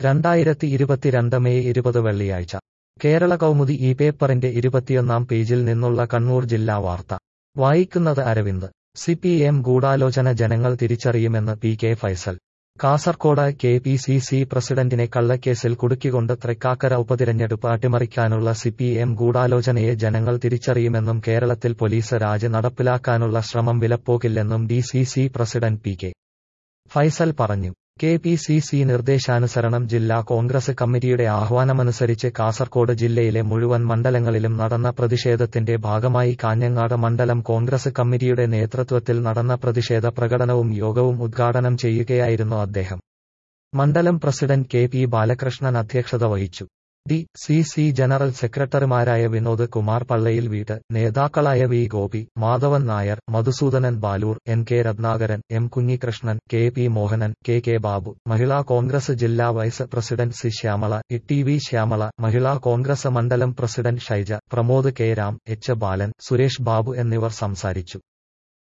രണ്ടായിരത്തി ഇരുപത്തിരണ്ട് മെയ് ഇരുപത് വെള്ളിയാഴ്ച കേരള കൗമുദി ഈ പേപ്പറിന്റെ ഇരുപത്തിയൊന്നാം പേജിൽ നിന്നുള്ള കണ്ണൂർ ജില്ലാ വാർത്ത വായിക്കുന്നത് അരവിന്ദ് സി പി എം ഗൂഢാലോചന ജനങ്ങൾ തിരിച്ചറിയുമെന്ന് P K Faisal Kasaragod K P C C പ്രസിഡന്റിനെ കള്ളക്കേസിൽ കുടുക്കിക്കൊണ്ട് തൃക്കാക്കര ഉപതിരഞ്ഞെടുപ്പ് അട്ടിമറിക്കാനുള്ള സി പി എം ഗൂഢാലോചനയെ ജനങ്ങൾ തിരിച്ചറിയുമെന്നും കേരളത്തിൽ പോലീസ് രാജ് നടപ്പിലാക്കാനുള്ള ശ്രമം വിലപ്പോകില്ലെന്നും D C C president P K Faisal പറഞ്ഞു കെ പി സി സി നിർദ്ദേശാനുസരണം ജില്ലാ കോൺഗ്രസ് കമ്മിറ്റിയുടെ ആഹ്വാനമനുസരിച്ച് കാസർകോട് ജില്ലയിലെ മുഴുവൻ മണ്ഡലങ്ങളിലും നടന്ന പ്രതിഷേധത്തിന്റെ ഭാഗമായി കാഞ്ഞങ്ങാട് മണ്ഡലം കോൺഗ്രസ് കമ്മിറ്റിയുടെ നേതൃത്വത്തിൽ നടന്ന പ്രതിഷേധ പ്രകടനവും യോഗവും ഉദ്ഘാടനം ചെയ്യുകയായിരുന്നു അദ്ദേഹം മണ്ഡലം പ്രസിഡന്റ് കെ പി ബാലകൃഷ്ണൻ അധ്യക്ഷത വഹിച്ചു ഡി സി സി ജനറൽ സെക്രട്ടറിമാരായ വിനോദ് കുമാർ പള്ളയിൽ വീട്ട് നേതാക്കളായ V Gopi Madhavan Nair Madhusudanan Balur N K Ratnakaran M Kunhikrishnan K P Mohanan K K Babu Mahila Congress ജില്ലാ vice president C Shyamala E T V Shyamala Mahila Congress മണ്ഡലം president Shaija Pramod K Ram H Balan Suresh Babu എന്നിവർ സംസാരിച്ചു